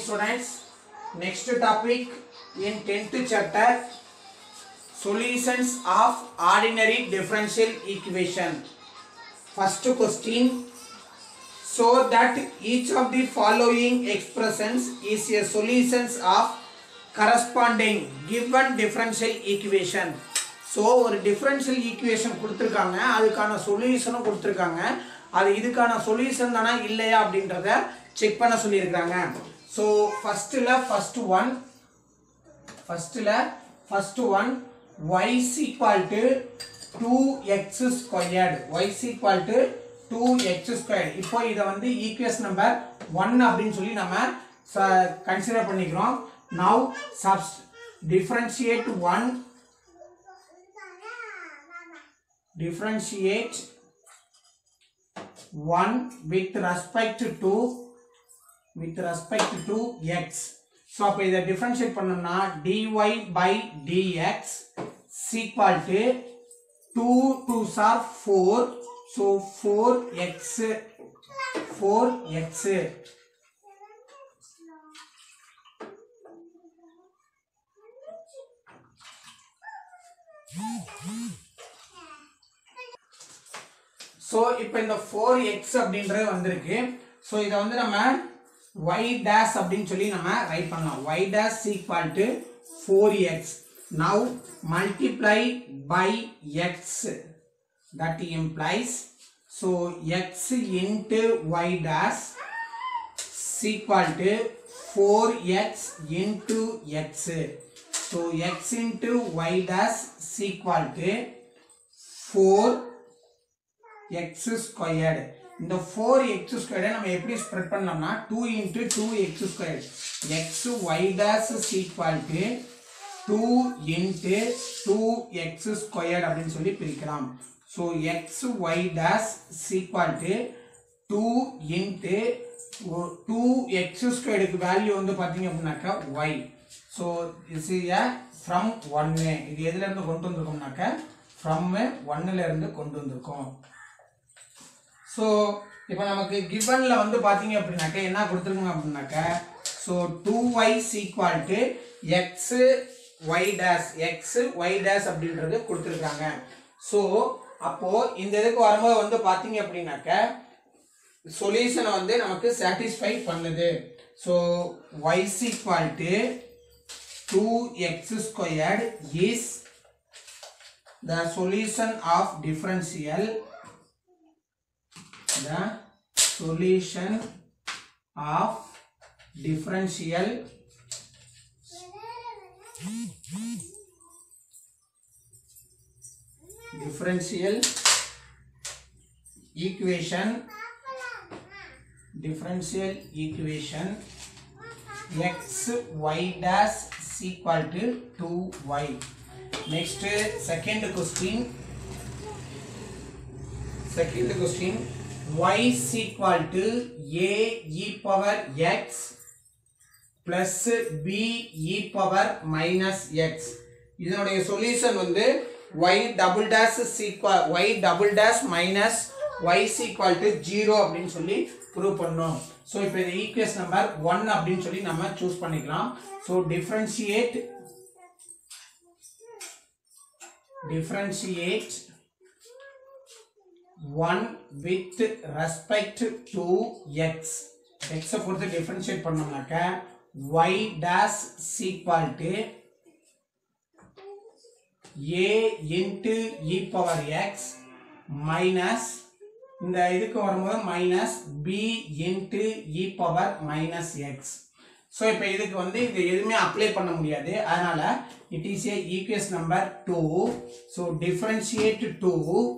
students next topic in 10th chapter solutions of ordinary differential equation first question so that each of the following expressions is a solutions of corresponding given differential equation so ஒரு differential equation கொடுத்துருக்காங்க அதுக்கான சொல்யூஷனும் கொடுத்துருக்காங்க அது இதுக்கான solution தானா இல்லையா அப்படின்றத check பண்ண சொல்லியிருக்காங்க ஸோ ஃபஸ்ட்டில் ஃபஸ்ட் ஒன் ஃபஸ்ட்டில் first one y equal to two x squared y equal to two x squared இப்போ இதை வந்து ஈக்குவேஷன் நம்பர் ஒன் அப்படின்னு சொல்லி நம்ம கன்சிடர் பண்ணிக்கிறோம் now subs differentiate one differentiate 1 with respect to with respect to x so அப்ப இதை differentiate பண்ணோம்னா dy by dx is equal to 2 2s are 4 so 4x 4x so இப்போ இந்த ஃபோர் எக்ஸ் அப்படின்றது வந்திருக்கு ஸோ இதை வந்து நம்ம ஒய் டேஸ் அப்படின்னு சொல்லி நம்ம ரைட் பண்ணலாம் y dash equal to four x now multiply by x that implies so x into y dash equal to 4x into x. So x into y dash is equal to 4 x squared. இந்த 4x squared நம்ம எப்படி spread பண்ணோம்னா 2 into 2x squared. x y dash is equal to 2 into 2x squared அப்படின்னு சொல்லி பிரிக்கலாம். So x y dash is equal to 2 into two x ஸ்கொயருக்கு value வந்து பார்த்தீங்க அப்படின்னாக்கா y so is a from ஒன்னு இது எதுலேருந்து கொண்டு வந்திருக்கோம்னாக்கா ஃப்ரம் ஒன்னுலேருந்து கொண்டு வந்திருக்கோம் ஸோ இப்போ நமக்கு கிவனில் வந்து பார்த்தீங்க அப்படின்னாக்கா என்ன கொடுத்துருங்க அப்படின்னாக்கா so two y equal to x y dash x y dash அப்படின்றது கொடுத்துருக்காங்க ஸோ அப்போது இந்த இதுக்கு வரும்போது வந்து பார்த்தீங்க அப்படின்னாக்கா சொல்யூஷனை வந்து நமக்கு சாட்டிஸ்ஃபை பண்ணுது so y's equal to two x squared is the solution of differential the solution of differential differential equation differential equation x y dash is equal to 2y next second question second question y is equal to a e power x plus b e power minus x இதனுடைய solution வந்து y double dash is equal y double dash minus y is equal to 0 அப்படின்னு சொல்லி prove பண்ணோம் so இப்போ இது equation number one அப்படின்னு சொல்லி நம்ம சூஸ் பண்ணிக்கலாம் so differentiate differentiate one with respect to x எக்ஸை பொறுத்து டிஃப்ரென்ஷியேட் பண்ணோம்னாக்க y dash equal to a into e power x minus இந்த இதுக்கு வரும்போது minus b into e power minus x so இப்போ இதுக்கு வந்து இது எதுவுமே அப்ளை பண்ண முடியாது அதனால it is a equation number two so differentiate two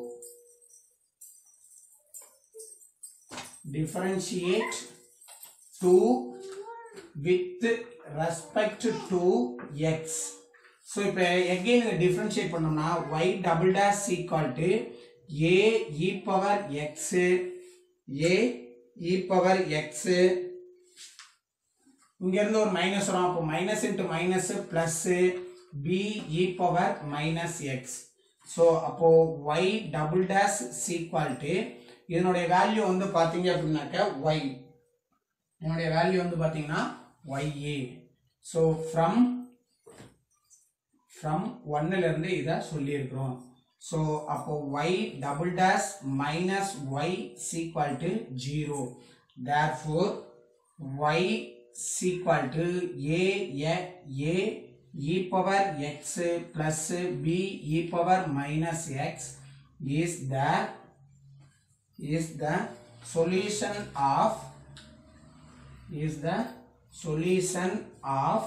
differentiate two with respect to x so இப்போ எகெயின் இதை டிஃப்ரென்ஷியேட் பண்ணோம்னா y double days equal to a e power x a e power x இங்கேருந்து ஒரு minus வரும் அப்போ minus into minus plus b e power minus x so அப்போ y double dash equal to இதனுடைய value வந்து பார்த்தீங்க அப்படின்னாக்க ஒய் என்னுடைய வேல்யூ வந்து பார்த்தீங்கன்னா YA ஸோ ஃப்ரம் ஃப்ரம் ஒன்னுல இருந்து இதை சொல்லியிருக்கிறோம் ஸோ அப்போ y double dash minus y sequel to zero therefore y equal to a a e power x plus b e power minus x is the is the solution of is the solution of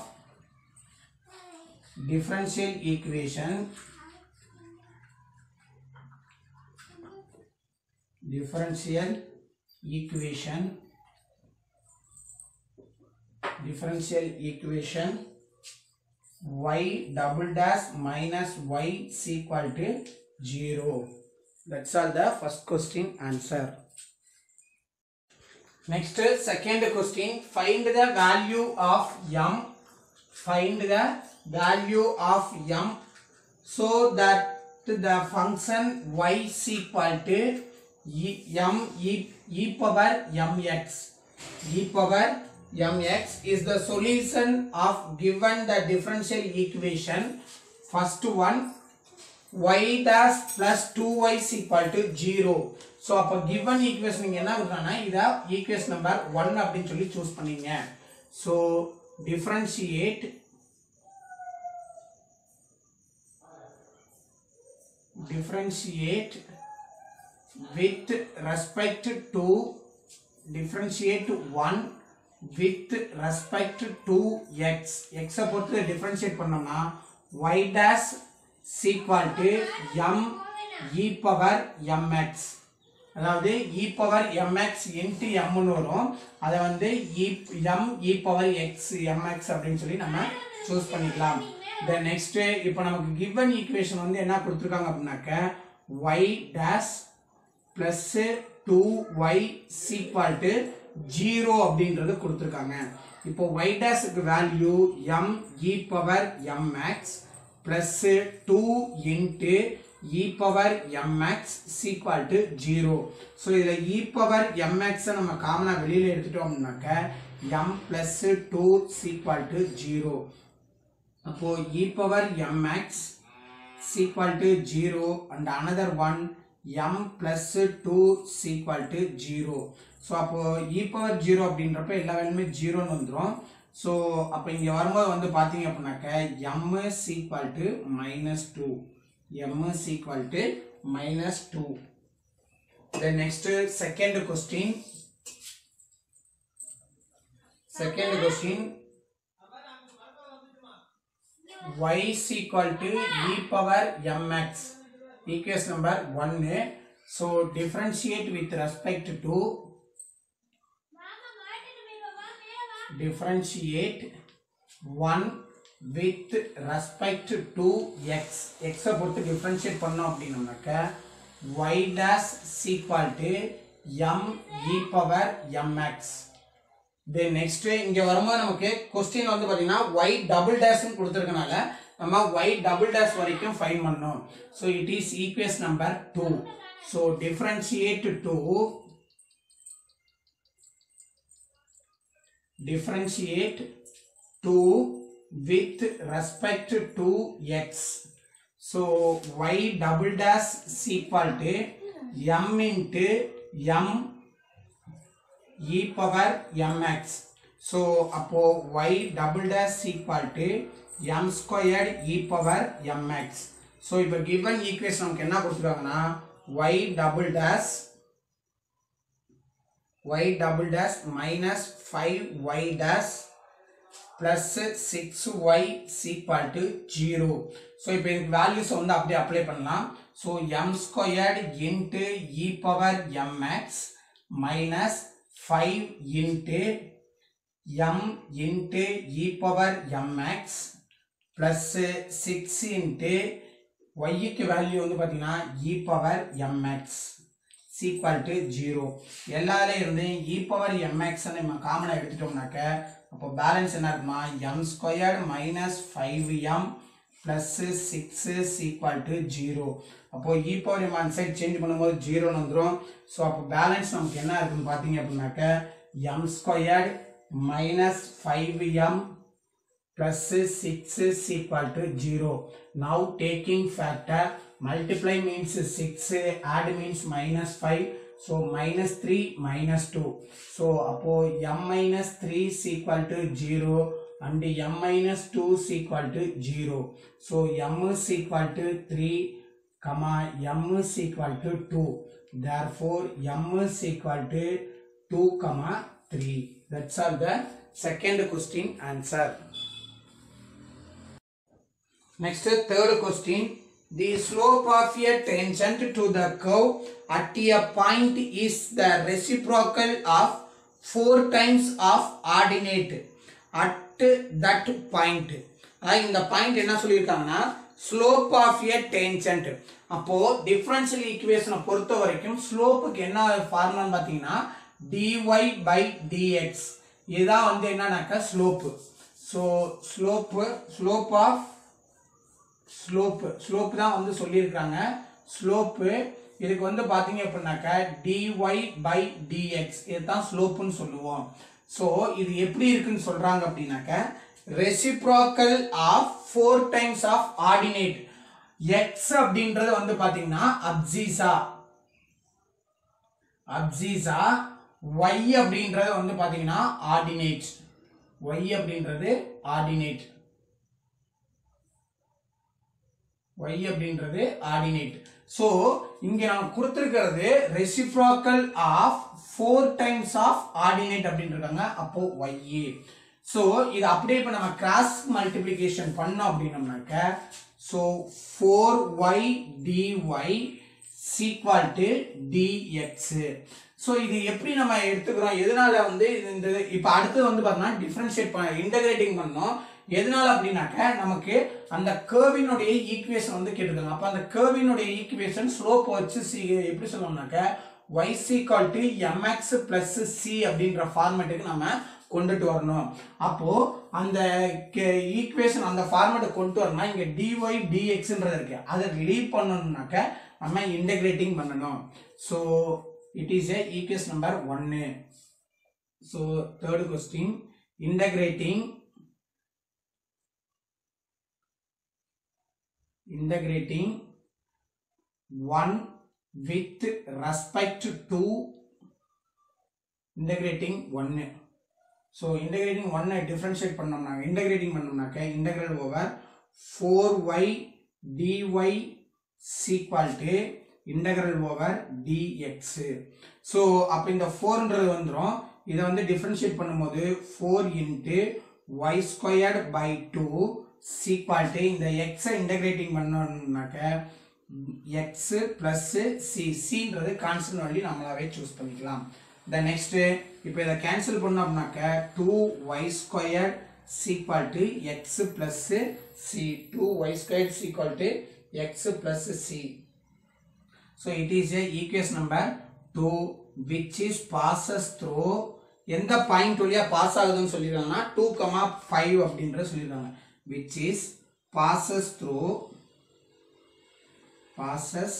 differential equation differential equation differential equation y double dash minus y is equal to 0 that's all the first question answer next second question find the value of m find the value of m so that the function y is equal to e, m e, e power mx e power mx is the solution of given the differential equation first one y dash plus 2y is equal to 0 so அப்போ given equation நீங்கள் என்ன பண்ணுறாங்கன்னா இதை equation number one அப்படின்னு சொல்லி choose பண்ணீங்க so differentiate differentiate with respect to differentiate 1 with respect to x x அ பொறுத்து differentiate பண்ணோம்னா y dash is equal to m e power mx அதாவது e power mx into m னு வரும் அதை வந்து e m e power x mx அப்படின்னு சொல்லி நம்ம சூஸ் பண்ணிக்கலாம் தென் நெக்ஸ்ட் இப்போ நமக்கு கிவன் ஈக்குவேஷன் வந்து என்ன கொடுத்துருக்காங்க அப்படின்னாக்க y dash plus two y sequel to zero அப்படின்றது கொடுத்துருக்காங்க இப்போ ஒய் டேஸுக்கு value m e power mx plus two into e power mx equal to zero so இதில் இ பவர் எம்எக்ஸை நம்ம காமனாக வெளியில் எடுத்துட்டோம் அப்படின்னாக்க m plus two sequel to zero அப்போ e power mx is equal to 0 and another one m plus 2 is equal to 0 so அப்போ e power 0 அப்படின்றப்ப எல்லா வேலையுமே ஜீரோன்னு வந்துடும் ஸோ அப்போ இங்கே வரும்போது வந்து பார்த்தீங்க அப்படின்னாக்க m is equal to minus 2 m is equal to minus 2 the next second question second question y is equal to e power mx equation number 1 so differentiate with respect to differentiate 1 with respect to x x அ பொறுத்து differentiate பண்ணோம் அப்படின்னோம்னாக்க y dash is equal to m e power mx then next இங்க வரும்போது நமக்கு question வந்து பாத்தீங்கன்னா y double டேஷ்னு கொடுத்துருக்கனால நம்ம y டபுள் டேஷ் வரைக்கும் ஃபைன் பண்ணோம் so it is equation number two so differentiate two differentiate 2 with respect to x. So y double dash is equal to m into m e power mx. So அப்போ y double dash is equal to m squared e power mx. So இப்போ given equation நமக்கு என்ன கொடுத்துருக்காங்கன்னா y double dash y double dash minus 5y dash plus 6y is equal to 0 so இப்போ இதுக்கு values வந்து அப்படியே apply பண்ணலாம் so m squared into e power m x minus five into m into e power m x plus six into ஒய்க்கு value வந்து பார்த்தீங்கன்னா e power m x equal to zero எல்லாத்துலேயும் இருந்து இ பவர் எம்எக்ஸ் நம்ம காமனாக எடுத்துட்டோம்னாக்க அப்போ பேலன்ஸ் என்ன இருக்குமா m squared minus five m plus six equal to zero அப்போ இ பவர் எம் அந்த சைட் சேஞ்ச் பண்ணும்போது ஜீரோன்னு வந்துடும் ஸோ அப்போ பேலன்ஸ் நமக்கு என்ன இருக்குன்னு பார்த்தீங்க அப்படின்னாக்க m squared minus 5m plus 6 is equal to 0. Now taking factor, multiply means 6, add means minus 5. So minus 3 minus 2. So அப்போ m minus 3 is equal to 0 and m minus 2 is equal to 0. So m is equal to 3 comma m is equal to 2. Therefore m is equal to 2 comma 3. That's all the second question answer. Next, third question. The slope of a tangent to the curve at a point is the reciprocal of 4 times of ordinate at that point. அதாவது இந்த point என்ன சொல்லியிருக்காங்கன்னா slope of a tangent அப்போ differential ஈக்குவேஷனை பொறுத்த வரைக்கும் ஸ்லோப்புக்கு என்ன ஃபார்முலான்னு பார்த்தீங்கன்னா dy பை dx இதுதான் வந்து என்னன்னாக்கா slope so slope slope of slope slope தான் வந்து சொல்லியிருக்காங்க ஸ்லோப்பு இதுக்கு வந்து பார்த்தீங்க அப்படின்னாக்கா டிஒய் பை டிஎக்ஸ் இதுதான் ஸ்லோப்புன்னு சொல்லுவோம் ஸோ இது எப்படி இருக்குன்னு சொல்றாங்க அப்படின்னாக்க reciprocal of four times of ordinate x அப்படின்றது வந்து பார்த்தீங்கன்னா அப்சீசா அப்சீசா ஒய் அப்படின்றது வந்து பார்த்தீங்கன்னா ஆர்டினேட் ஒய் அப்படின்றது ஆர்டினேட் y அப்படின்றது ஆர்டினேட் சோ இங்க நான் கொடுத்திருக்கிறது reciprocal of four times of ordinate அப்படின்னு இருக்காங்க அப்போ y சோ இது அப்படியே இப்ப நம்ம கிராஸ் மல்டிப்ளிகேஷன் பண்ணோம் அப்படின்னம்னாக்க so four y d y is equal to d x so இது எப்படி நம்ம எடுத்துக்கிறோம் எதனால வந்து இது இந்த இப்போ அடுத்து வந்து பார்த்தோம்னா டிஃப்ரென்ஷியேட் பண்ண இன்டகிரேட்டிங் பண்ணோம் எதனால அப்படின்னாக்க நமக்கு அந்த கேர்வினுடைய ஈக்குவேஷன் வந்து கேட்டிருக்காங்க அப்போ அந்த கேர்வினுடைய ஈக்குவேஷன் ஸ்லோப் வச்சு சி எப்படி சொல்லணும்னாக்க y equal to mx plus c அப்படின்ற ஃபார்மேட்டுக்கு நம்ம கொண்டுட்டு வரணும் அப்போ அந்த ஈக்குவேஷன் அந்த ஃபார்மேட்டை கொண்டு வரணும்னா இங்க dy dxன்றது இருக்கு அதை ரிலீவ் பண்ணணும்னாக்க நம்ம இன்டகிரேட்டிங் பண்ணணும் so it is a equation number ஒன்னு so third question integrating integrating 1 with respect to integrating 1 so integrating 1 ஐ differentiate பண்ணோம்னா integrating பண்ணோம்னாக்க integral over 4y dy equal to integral over dx so அப்ப இந்த 4ன்றது வந்துரும் இதை வந்து differentiate பண்ணும்போது 4 into y squared by 2 equal to இந்த x இன்டகிரேட்டிங் பண்ணோம்னாக்க x plus c cன்றது கான்ஸ்டன்ட் வேல்யூ நம்மளாவே சூஸ் பண்ணிக்கலாம் த நெக்ஸ்ட் இப்போ இதை கேன்சல் பண்ணோம்னாக்க two y square equal to x plus c 2y squared is equal to x plus c so it is a equation number 2 which is passes through எந்த point வழியா pass ஆகுதுன்னு சொல்லிருக்காங்கன்னா two comma five அப்படின்ற சொல்லியிருக்காங்க which is passes through passes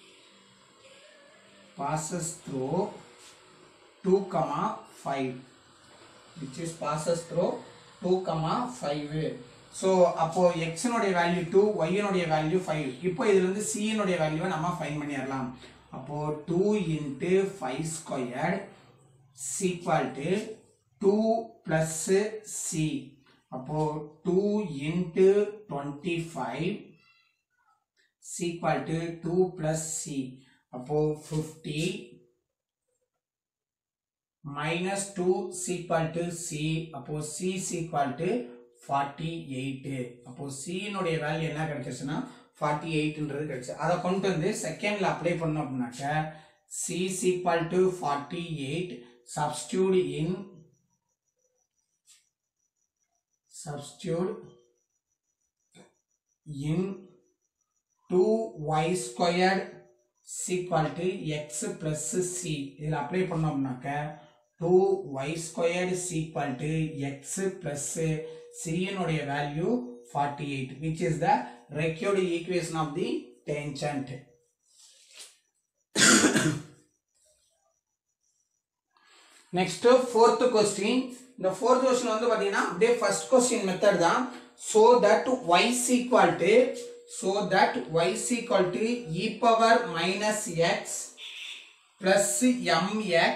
passes through 2 comma 5 which is passes through 2 comma 5 so அப்போ எக்ஸினுடைய value two ஒய்னுடைய value five இப்போ இதுல இருந்து சியினுடைய வேல்யூவை நம்ம ஃபைன் பண்ணிடலாம் அப்போ two into five square is equal to two plus c அப்போ two into twenty five is equal to two plus c அப்போ fifty minus two sequel to c அப்போ c is equal to forty eight அப்போ சியினுடைய வேல்யூ என்ன கிடைச்சிச்சுன்னா forty எயிட்ன்றது கிடைச்சு அதை கொண்டு வந்து செகண்ட்ல அப்ளை பண்ணோம் அப்படின்னாக்க c is equal to forty eight substitute in substitute in 2y squared is equal to x plus c இதில் அப்ளை பண்ணோம்னாக்க 2y squared is equal to x plus c னுடைய வேல்யூ 48 which is the required equation of the tangent next fourth question இந்த fourth question வந்து பாத்தீங்கன்னா அப்படியே first question method தான் so that y is equal to so that y is equal to e power minus x plus mx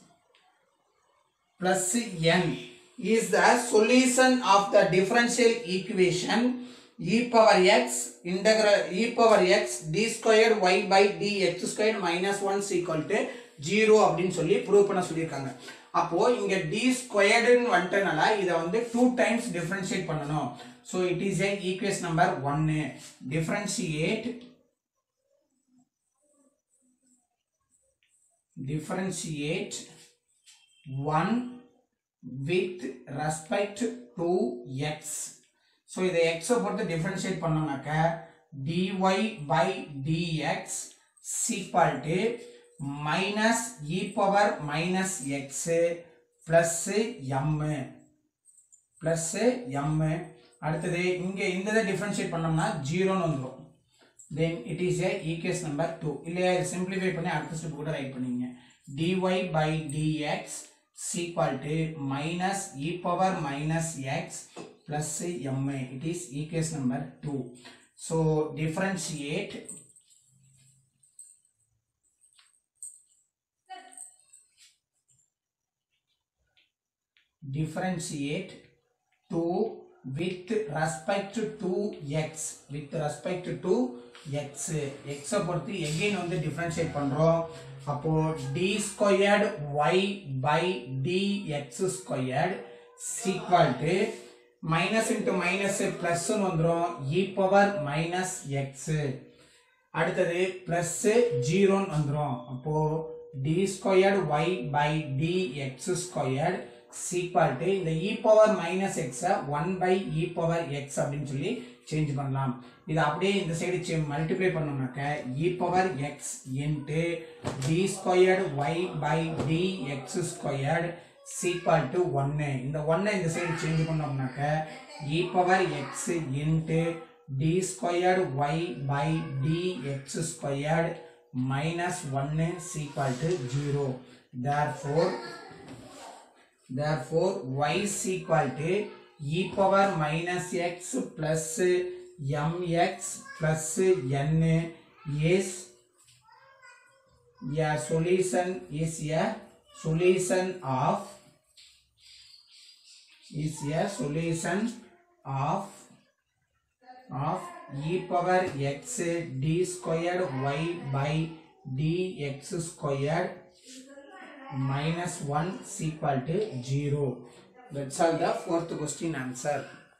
plus n is the solution of the differential equation e power x integral e power x d squared y by d x squared minus 1 is equal to 0 அப்படின்னு சொல்லி prove பண்ண சொல்லியிருக்காங்க அப்போ இங்க d ஸ்கொயர்டுன்னு வந்துட்டனால இதை வந்து two times differentiate பண்ணணும் so it is a equation number ஒன்னு differentiate differentiate 1 with respect to x so இதை x அ பொறுத்து differentiate பண்ணோம்னாக்க dy by dx is equal to minus e power minus x plus m plus m அடுத்தது இங்க இந்த இதை differentiate பண்ணோம்னா 0 ன்னு வந்துரும் then it is a equation number 2 இல்லையா இது simplify பண்ணி அடுத்த ஸ்டெப் கூட ரைட் பண்ணீங்க dy by dx is equal to minus e power minus x plus m it is equation number 2 so differentiate differentiate 2 with respect to x with respect to x x அ பொறுத்து again வந்து differentiate பண்றோம் அப்போ d squared y by dx squared is equal to minus into minus plus னு வந்துரும் e power minus x அடுத்தது plus ஜீரோன்னு வந்துரும் அப்போ d squared y by d x squared is equal to இந்த இ பவர் மைனஸ் எக்ஸை one by e power x அப்படின்னு சொல்லி சேஞ்ச் பண்ணலாம் இது அப்படியே இந்த சைடு மல்டிப்ளை பண்ணோம்னாக்க e power x into d squared y by d x squared is equal to ஒன்று இந்த ஒன்னை இந்த சைடு சேஞ்ச் பண்ணோம்னாக்க e power x into d squared y by dx squared minus 1 is equal to 0 therefore therefore y is equal to e power minus x plus mx plus n is a solution is a solution of is a solution of of e power x d squared y by dx squared minus 1 is equal to 0. That's all the fourth question answer.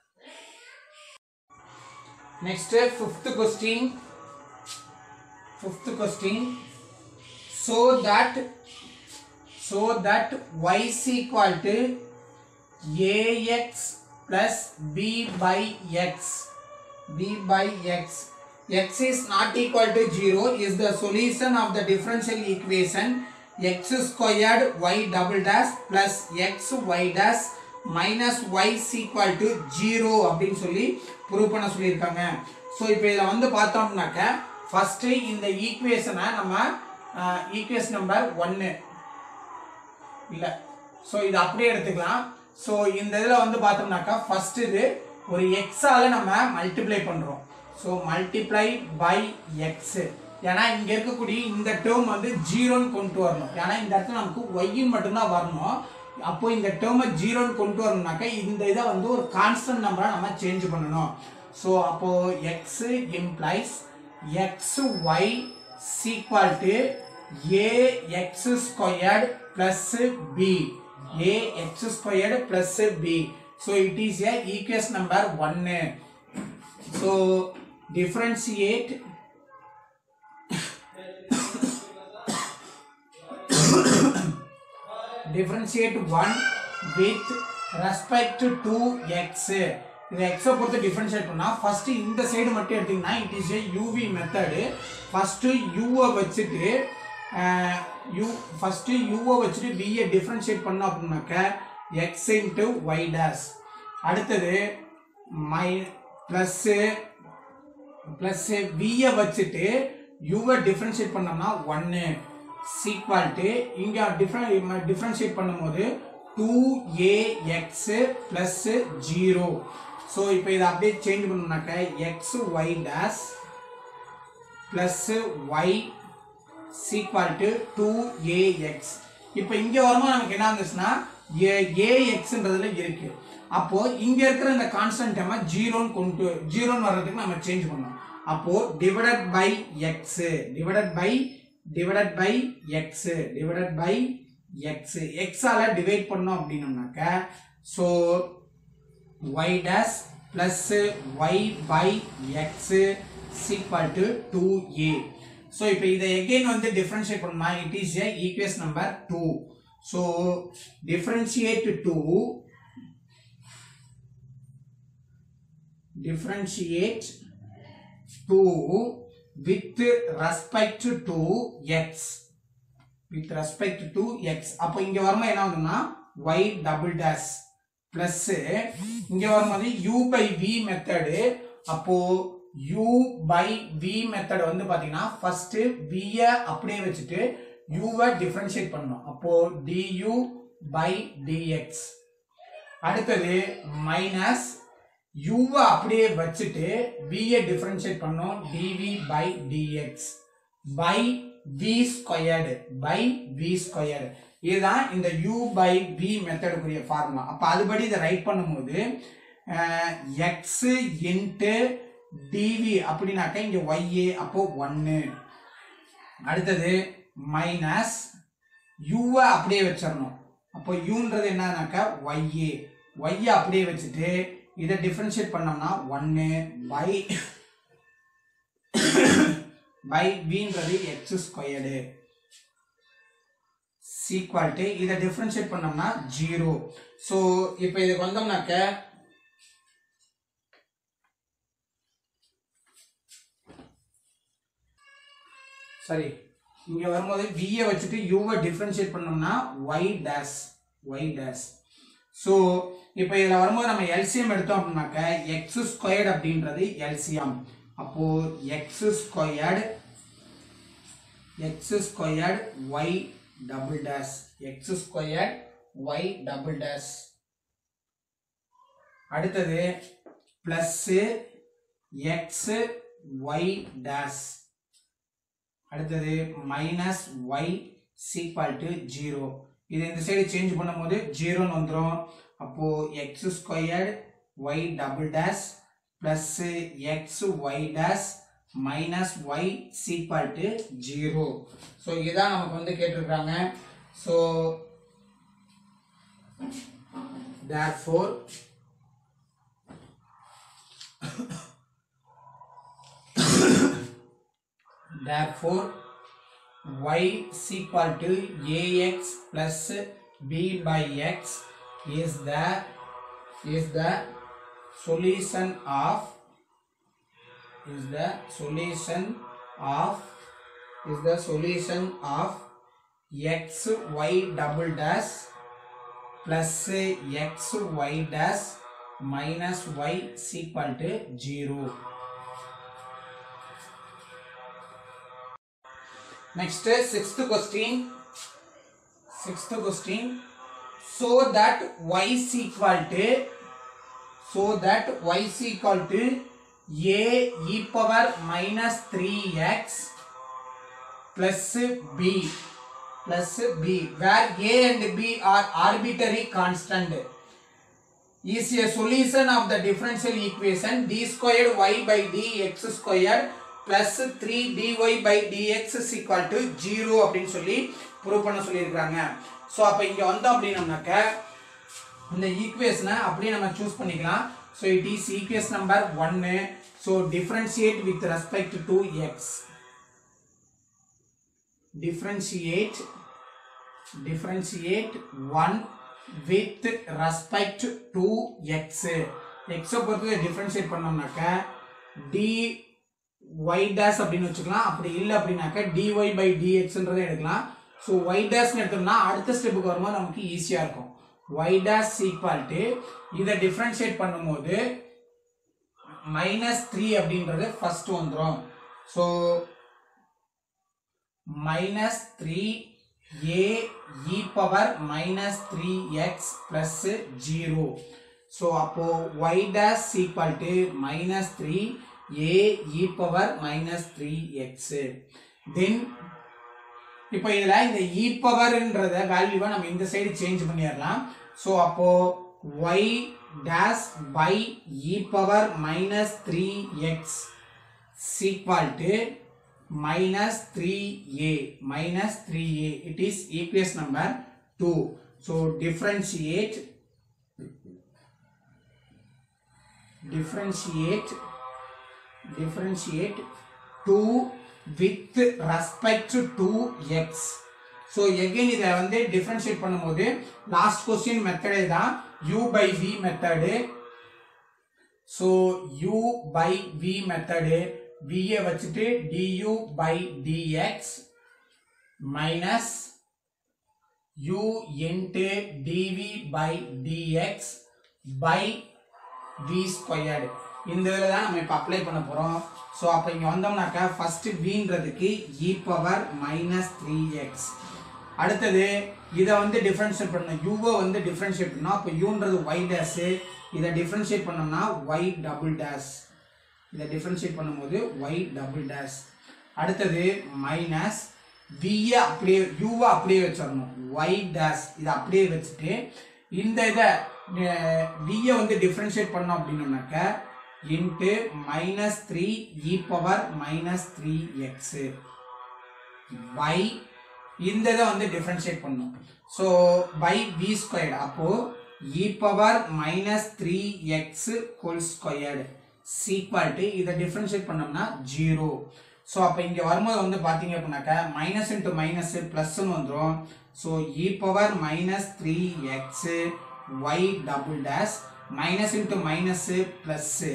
Next, fifth question. Fifth question. So that so that y is equal to ax plus b by x b by x x is not equal to 0 is the solution of the differential equation x squared y double dash plus x y dash minus y is equal to 0 அப்படின்னு சொல்லி prove பண்ண சொல்லியிருக்காங்க so இப்போ இதை வந்து பார்த்தோம்னாக்க first இந்த ஈக்குவேஷனை நம்ம ஈக்குவேஷன் நம்பர் ஒன்று இல்லை ஸோ இது அப்படியே எடுத்துக்கலாம் ஸோ இந்த இதில் வந்து பார்த்தோம்னாக்கா ஃபர்ஸ்ட் இது ஒரு எக்ஸால நம்ம மல்டிப்ளை பண்ணுறோம் ஸோ மல்டிப்ளை பை எக்ஸ் ஏன்னா இங்கே இருக்கக்கூடிய இந்த டேர்ம் வந்து ஜீரோன்னு கொண்டு வரணும் ஏன்னா இந்த இடத்துல நமக்கு ஒய்ன்னு மட்டும்தான் வரணும் அப்போ இந்த டேர்மை ஜீரோன்னு கொண்டு வரணும்னாக்கா இந்த இதை வந்து ஒரு கான்ஸ்டன்ட் நம்பராக நம்ம சேஞ்ச் பண்ணணும் ஸோ அப்போ x implies x y sequel to a x squared plus b a x squared plus b so it is a equation number ஒன்னு so differentiate differentiate 1 with respect to x இந்த x ஐ பொறுத்து differentiate பண்ணா first இந்த side மட்டும் எடுத்தீங்கன்னா it is a uv method first u ஐ வச்சுட்டு u first u ஐ வச்சுட்டு v ஐ differentiate பண்ணோம் அப்படின்னாக்க x into y dash அடுத்தது மை plus plus v ஐ வச்சுட்டு u ஐ differentiate பண்ணோம்னா 1 சீக்வல் டு இங்க டிஃபரன் டிஃபரன்ஷியேட் பண்ணும்போது two a x plus zero so இப்போ இதை அப்படியே சேஞ்ச் பண்ணோம்னாக்க x y dash plus y sequel to two a x இப்போ இங்க வரும்போது நமக்கு என்ன இருந்துச்சுன்னா ஏஎக்ஸ்ன்றதுல இருக்கு அப்போ இங்க இருக்கிற இந்த கான்ஸ்டன்ட் டேர்மை ஜீரோன்னு கொண்டு ஜீரோன்னு வர்றதுக்கு நம்ம சேஞ்ச் பண்ணோம் அப்போ divided by x divided by divided by x divided by x எக்ஸால டிவைட் பண்ணோம் அப்படின்னோம்னாக்க so y dash plus y by x is equal to 2a so இப்போ இதை again வந்து differentiate பண்ணா it is a equation number 2 so differentiate 2 differentiate 2 with respect to x with respect to x அப்போ இங்க வரும்போது என்ன ஆகுதுன்னா y double dash பிளஸ் இங்க வரும்போது u பை v மெத்தடு அப்போ u பை v மெத்தட் வந்து பாத்தீங்கன்னா ஃபர்ஸ்ட் v ய அப்படியே வச்சுட்டு u வை டிஃபரன்ஷியேட் பண்ணணும் அப்போ du பை dx அடுத்தது மைனஸ் u வை அப்படியே வச்சுட்டு v ய டிஃபரன்ஷியேட் பண்ணோம் dv by dx by v squared by v squared இதுதான் இந்த u பை v மெத்தடுக்குரிய ஃபார்முலா அப்போ அதுபடி இதை ரைட் பண்ணும்போது எக்ஸ் இன்ட்டு டிவி அப்படின்னாக்கா இங்க ஒய்ஏ அப்போ ஒன்று அடுத்தது மைனஸ் யூவை அப்படியே வச்சிடணும் அப்போ யூன்றது என்னன்னாக்கா ஒய்ஏ ஒய்யை அப்படியே வச்சுட்டு இதை டிஃபரன்ஷியேட் பண்ணோம்னா ஒன்று பை பை வின்றது எக்ஸ் ஸ்கொயர்டு சீக்வால்ட்டு இதை டிஃபரன்ஷியேட் பண்ணோம்னா ஜீரோ ஸோ இப்போ இதுக்கு வந்தோம்னாக்க சரி இங்க வரும்போது வியை வச்சுட்டு யூவை டிஃபரன்ஷியேட் பண்ணோம்னா y dash y dash so இப்போ இதில் வரும்போது நம்ம எல்சிஎம் எடுத்தோம் அப்படின்னாக்க எக்ஸ் ஸ்கொயர்டு அப்படின்றது எல்சிஎம் அப்போ x squared x squared y double dash x squared y double dash அடுத்தது பிளஸ் எக்ஸ் ஒய் டேஷ் அடுத்தது minus y sequel to zero இது இந்த சைடு சேஞ்ச் பண்ணும்போது ஜீரோன்னு வந்துடும் அப்போ x squared y double dash plus x y dash minus y sequel to zero so இதுதான் நமக்கு வந்து கேட்டிருக்காங்க so therefore therefore y is equal to ax plus b by x is the is the solution of is the solution of is the solution of x y double dash plus x y dash minus y is equal to 0 next sixth question sixth question so that y is equal to so that y is equal to a e power minus 3x plus b plus b where a and b are arbitrary constant is a solution of the differential equation d squared y by dx squared plus 3 dy by dx is equal to 0 அப்படின்னு சொல்லி prove பண்ண சொல்லியிருக்காங்க so அப்போ இங்கே வந்தோம் அப்படின்னம்னாக்க இந்த ஈக்குவேஷனை அப்படியே நம்ம சூஸ் பண்ணிக்கலாம் so it is equation number ஒன்னு so differentiate with respect to x differentiate differentiate 1 with respect to x x பொறுத்து differentiate பண்ணோம்னாக்க d y dash அப்படின்னு வச்சுக்கலாம் அப்படி இல்லை அப்படின்னாக்க dy by dxன்றதை எடுக்கலாம் ஸோ y dash எடுத்தோம்னா அடுத்த ஸ்டெப்புக்கு வரும்போது நமக்கு ஈஸியாக இருக்கும் y dash equal to இதை differentiate பண்ணும்போது மைனஸ் த்ரீ அப்படின்றது ஃபர்ஸ்ட் வந்துடும் so minus 3 a e power minus 3x plus 0 so அப்போ y dash equal to minus 3 a e power minus 3x then இப்போ இதுல இந்த e பவர்ன்றத வேல்யூவை நம்ம இந்த சைடு சேஞ்ச் பண்ணிடலாம் ஸோ அப்போ y dash by e power minus 3x equal to minus 3a minus 3a it is equation number 2 so differentiate differentiate differentiate 2 with respect to x so again இதை வந்து differentiate பண்ணும்போது last question மெத்தடே தான் u by v method so u by v method v யை வச்சுட்டு du by dx minus u into dv by dx by v squared இந்த இதில் தான் நம்ம இப்போ அப்ளை பண்ண போகிறோம் ஸோ அப்போ இங்கே வந்தோம்னாக்கா ஃபஸ்ட்டு வின்றதுக்கு e power minus three x அடுத்தது இதை வந்து டிஃப்ரென்ஷியேட் பண்ணணும் யூவை வந்து டிஃப்ரென்ஷியேட் பண்ணோம் அப்போ யூன்றது ஒய் டேஷு இதை டிஃப்ரென்ஷியேட் பண்ணோம்னா ஒய் டபுள் டேஷ் இதை டிஃப்ரென்ஷியேட் பண்ணும்போது ஒய் டபுள் டேஷ் அடுத்தது மைனஸ் வியை அப்படியே யூவை அப்படியே வச்சிடணும் ஒய் டேஷ் இதை அப்படியே வச்சுட்டு இந்த இதை வியை வந்து டிஃப்ரென்ஷியேட் பண்ணோம் அப்படின்னோம்னாக்க into minus three e power minus three x by இந்த இதை வந்து டிஃப்ரென்ஷியேட் பண்ணும் ஸோ பை வி ஸ்கொயர்டு அப்போ e power minus three x whole squared is equal to இதை டிஃப்ரென்ஷியேட் பண்ணோம்னா ஜீரோ ஸோ அப்போ இங்கே வரும்போது வந்து பார்த்தீங்க அப்படின்னாக்கா மைனஸ் இன்ட்டு மைனஸ் ப்ளஸ்ன்னு வந்துடும் so e power minus three x y double dash minus into minus plus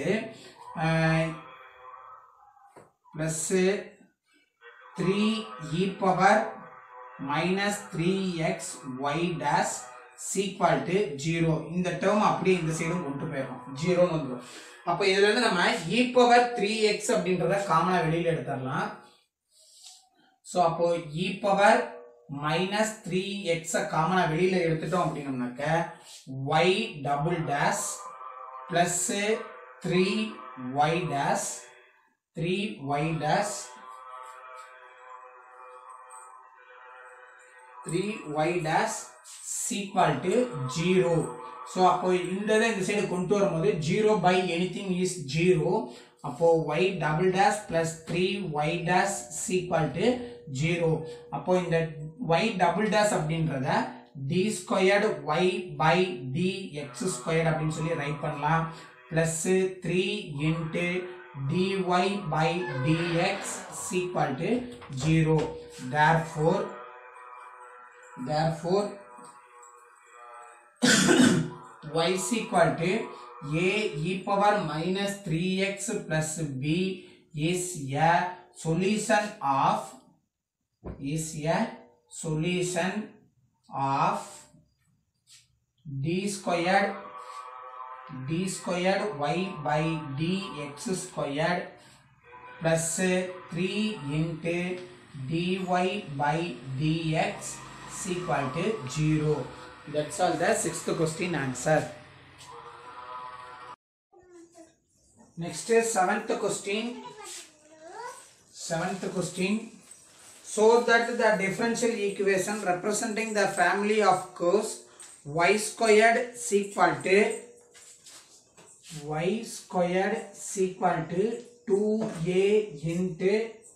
plus three e power minus three x y dash is equal to zero இந்த டேர்ம் அப்படியே இந்த சைடும் கொண்டு போயிடும் ஜீரோன்னு வந்துடும் அப்போ இதுல இருந்து நம்ம இ பவர் த்ரீ எக்ஸ் அப்படின்றத காமனா வெளியில எடுத்துடலாம் ஸோ அப்போ இ பவர் மைனஸ் த்ரீ எக்ஸை காமனா வெளியில எடுத்துட்டோம் அப்படின்னம்னாக்க y double dash plus three y dash three y dash three y dash is equal to zero so அப்போ இந்த இதை இந்த சைடு கொண்டு வரும்போது zero by anything is zero அப்போ y double dash plus three y dash is equal to zero அப்போ இந்த y double dash அப்படின்றத d squared y by d x squared அப்படின்னு சொல்லி ரைட் பண்ணலாம் plus three into dy by dx equal to 0 therefore therefore y is equal to a e power minus 3x plus b is a solution of is a solution of d squared d squared y by dx squared plus 3 into dy by dx is equal to 0. That's all the sixth question answer. Next is seventh question. Seventh question. So that the differential equation representing the family of curves y squared is equal to y squared is equal to 2a into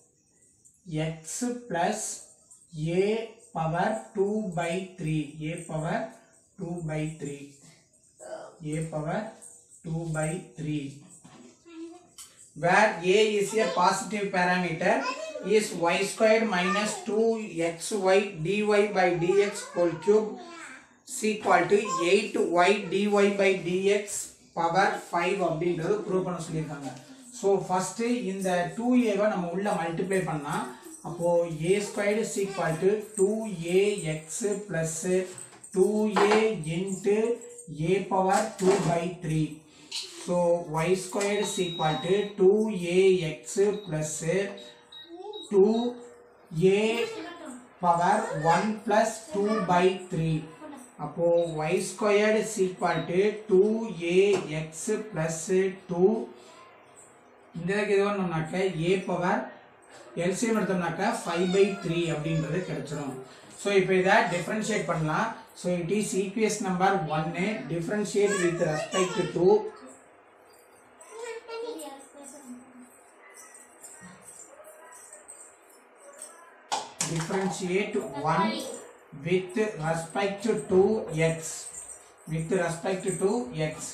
x plus a power 2 by 3 a power 2 by 3 a power 2 by 3 where a is a positive parameter is y squared minus 2xy dy by dx whole cube is equal to 8y dy by dx power five அப்படின்றது prove பண்ண சொல்லியிருக்காங்க so first இந்த two ஏவை நம்ம உள்ள multiply பண்ணால் அப்போது a squared is equal to two a x plus two a into a power two by three so y squared is equal to two a x plus two a power one plus two by three அப்போ y squared is equal to two a x plus two இந்த இதுக்கு இது பண்ணோம்னாக்க a power LCM எடுத்தோம்னாக்க five by three அப்படின்றது கிடைச்சிரும் so இப்போ இதை டிஃப்ரென்ஷியேட் பண்ணலாம் so it is equation number ஒன்னு differentiate with respect to differentiate 1 with respect to x with respect to x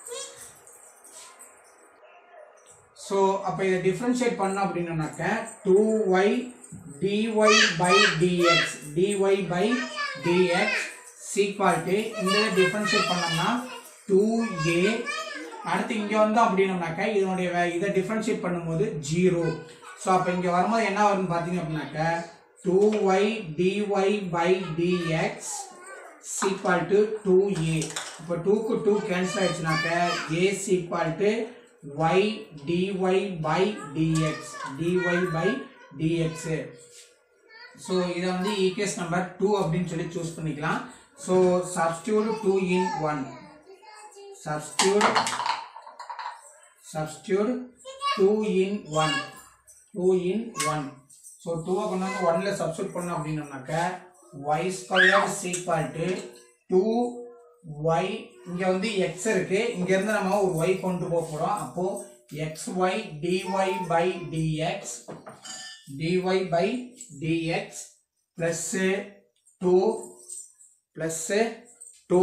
so அப்போ இதை டிஃப்ரென்ஷியேட் பண்ணோம் அப்படின்னாக்க two y dy by d x d y by d x is equal to இந்த differentiate பண்ணோம்னா two ஏ அடுத்து இங்கே வந்தோம் அப்படின்னோம்னாக்க இதனுடைய வே- இதை டிஃப்ரென்ஷியேட் பண்ணும்போது ஜீரோ ஸோ அப்போ இங்கே வரும்போது என்ன வரும்னு பார்த்தீங்க அப்படின்னாக்க two y dy by dx சீக்வால் to two a இப்போ டூக்கு டூ கேன்சல் ஆயிடுச்சுனாக்க a is equal to y dy by d x d y by d x so இதை வந்து ஈகேஸ் நம்பர் டூ அப்படின்னு சொல்லி சூஸ் பண்ணிக்கலாம் so substitute two in one substitute substitute two in one two in one so டூவை கொண்டு வந்து ஒன்ல சப்ஸ்டியூட் பண்ணோம் அப்படின்னோம்னாக்க y square is equal to two y இங்கே வந்து எக்ஸ் இருக்கு இங்கேருந்து நம்ம ஒரு ஒய் கொண்டு போக போகிறோம் அப்போ x y dy by d x dy by dx plus 2 plus 2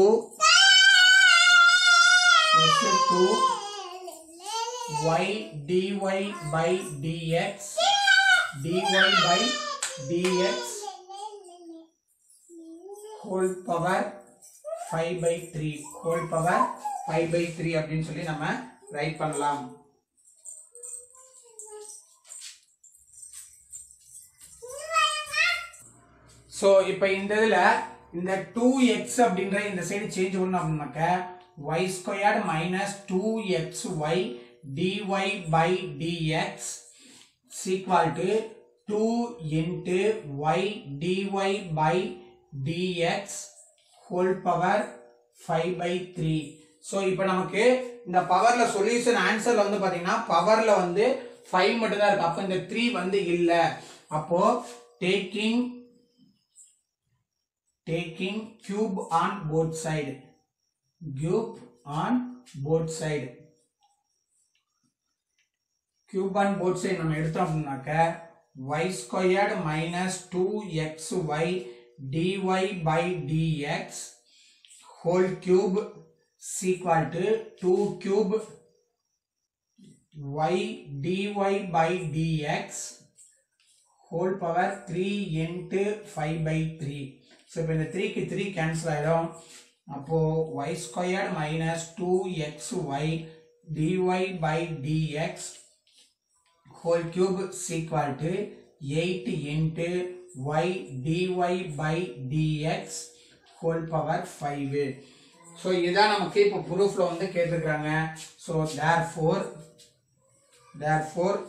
plus 2 y dy by dx dy by dx whole power 5 by 3 whole power 5 by 3 அப்படின்னு சொல்லி நம்ம ரைட் பண்ணலாம் ஸோ இப்போ இந்த இதில் இந்த டூ எக்ஸ் அப்படின்ற இந்த சைடு சேஞ்ச் பண்ணோம் அப்படின்னாக்க y squared minus two x y dy by dx சீக்வால் to two into y dy by dx whole power five by three so இப்போ நமக்கு இந்த பவர்ல சொல்யூஷன் ஆன்சர்ல வந்து பார்த்தீங்கன்னா பவர்ல வந்து ஃபைவ் மட்டும் தான் இருக்கு அப்போ இந்த த்ரீ வந்து இல்லை அப்போ taking taking cube on both side cube on both side cube on both side நம்ம எடுத்தோம் அப்படின்னாக்க y squared minus 2xy dy by dx whole cube is equal to 2 cube y dy by dx whole power 3 into 5 by 3 so இப்போ இந்த த்ரீக்கு three cancel ஆகிடும் அப்போது y squared minus two x y dy by dx whole cube equal to eight into y dy by dx whole power five so இதுதான் நமக்கு இப்போ ப்ரூஃபில் வந்து கேட்டிருக்கிறாங்க so therefore therefore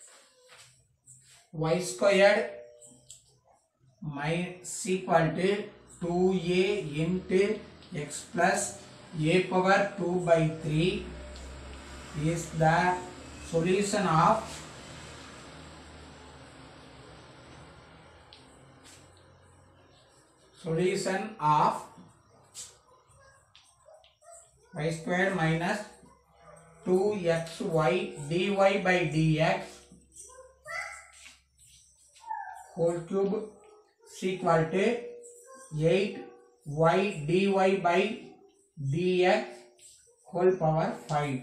y squared my is equal to 2a into x plus a power 2 by 3 is the solution of solution of y square minus 2xy dy by dx whole cube is equal to 8 y dy by dx whole power 5.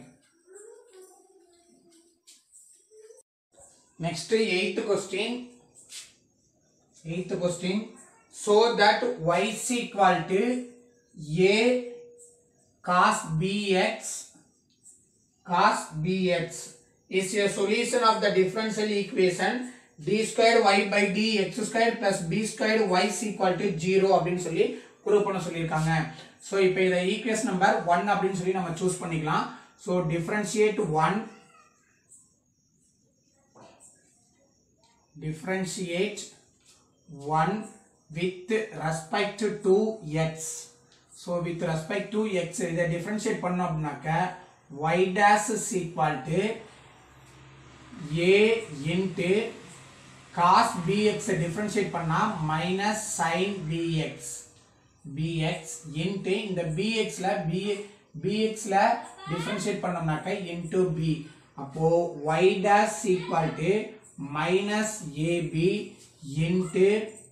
Next eighth question. Eighth question. So that y is equal to a cos bx cos bx is a solution of the differential equation d squared y by d x squared plus b squared y is equal to 0 அப்படின்னு சொல்லி prove பண்ண சொல்லியிருக்காங்க so இப்போ இதை equation number one அப்படின்னு சொல்லி நம்ம choose பண்ணிக்கலாம் so differentiate one differentiate 1 with respect to x so with respect to x இதை differentiate பண்ணோம் அப்படின்னாக்க y dash is equal to a into cos bx ஐ differentiate பண்ணா minus sin bx bx into இந்த bx ல b bx ல differentiate பண்ணோம்னாக்க into b அப்போ y dash equal to minus ab into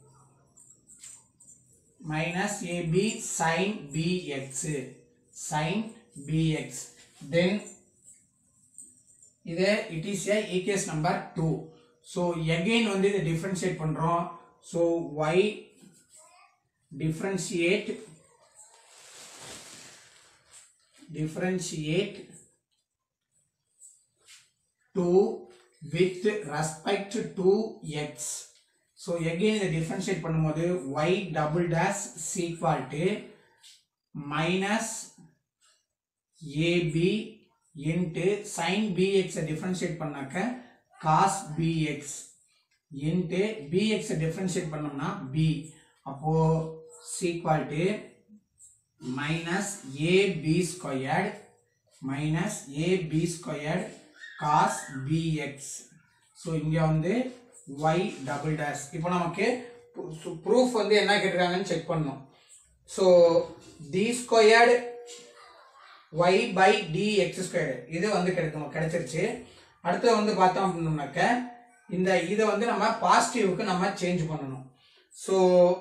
minus ab sin bx sin bx then இது it is a equation number 2 so again வந்து இதை differentiate பண்றோம் so y differentiate differentiate 2 with respect to x so again இதை differentiate பண்ணும்போது y double dash is equal to minus ab into sin bx ஐ differentiate பண்ணாக்க cos bx into bx ஐ differentiate பண்ணோம்னா b அப்போ is equal to minus ab squared minus ab squared cos bx so இங்க வந்து y double dash இப்போ நமக்கு proof வந்து என்ன கேட்டிருக்காங்கன்னு செக் பண்ணோம் so d squared y by dx squared இது வந்து கிடைக்கும் கிடைச்சிருச்சு அடுத்து வந்து பார்த்தோம் அப்படின்னோம்னாக்க இந்த இதை வந்து நம்ம பாசிட்டிவ்க்கு நம்ம சேஞ்ச் பண்ணணும் ஸோ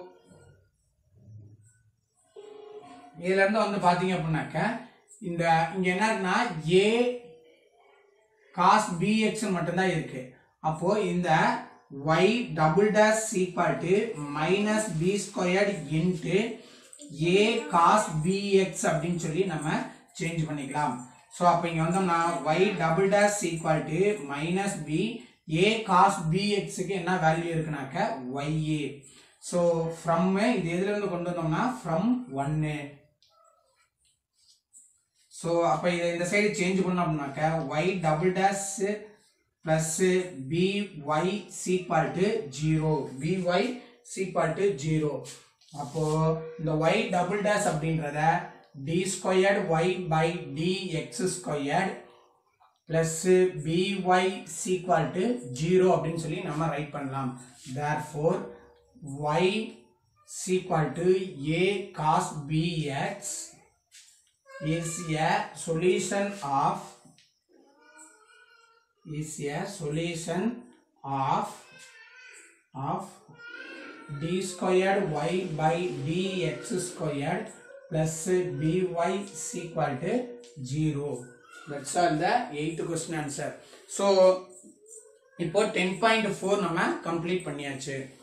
இதுல இருந்து வந்து பாத்தீங்க அப்படின்னாக்க இந்த இங்க என்ன இருக்குன்னா ஏ காஸ் பிஎக்ஸ் மட்டும்தான் இருக்கு அப்போ இந்த y double dash equal to minus b squared into a cos bx அப்படின்னு சொல்லி நம்ம சேஞ்ச் பண்ணிக்கலாம் ஸோ அப்போ இங்கே வந்தோம்னா y double dash equal to minus b a cos பிஎக்ஸுக்கு என்ன வேல்யூ இருக்குனாக்க ஒய்ஏ ஸோ ஃப்ரம் இது எதுல இருந்து கொண்டு வந்தோம்னா ஃப்ரம் ஒன்னு ஸோ அப்போ இதை இந்த சைடு சேஞ்ச் பண்ணோம் அப்படின்னாக்க y double dash plus b y equal to zero b y equal to zero அப்போ இந்த ஒய் டபுள் டேஷ் அப்படின்றத d squared y by d x squared plus b y equal to zero அப்படின்னு சொல்லி நம்ம right பண்ணலாம் therefore y equal to a cos bx is a solution of is a solution of of d squared y by dx squared plus by is equal to 0 that's all the eighth question answer so இப்போ 10.4 நம்ம complete பண்ணியாச்சு